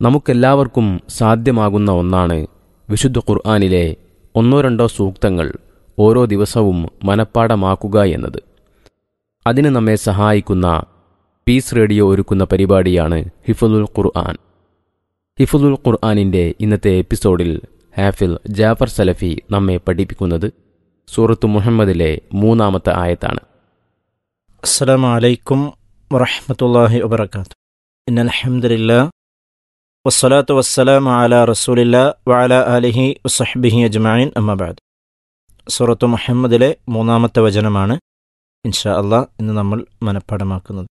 നമുക്കെല്ലാവർക്കും സാധ്യമാകുന്ന ഒന്നാണ് വിശുദ്ധ ഖുർആാനിലെ ഒന്നോ രണ്ടോ സൂക്തങ്ങൾ ഓരോ ദിവസവും മനഃപ്പാടമാക്കുക എന്നത് അതിന് നമ്മെ സഹായിക്കുന്ന പീസ് റേഡിയോ ഒരുക്കുന്ന പരിപാടിയാണ് ഹിഫുലുൽ ഖുർആൻ ഹിഫുലുൽ ഖുർആാനിൻ്റെ ഇന്നത്തെ എപ്പിസോഡിൽ ഹാഫിൽ ജാഫർ സലഫി നമ്മെ പഠിപ്പിക്കുന്നത് സൂറത്ത് മുഹമ്മദിലെ മൂന്നാമത്തെ ആയത്താണ് السلام عليكم ورحمة الله وبركاته إن الحمد لله والصلاة والسلام على رسول الله وعلى آله وصحبه أجمعين أما بعد സൂറത്ത് മുഹമ്മദിലെ മൂന്നാമത്തെ വചനമാണ് ഇൻഷാ അള്ളാഹ് ഇന്ന് നമ്മൾ മനഃപ്പാടമാക്കുന്നത്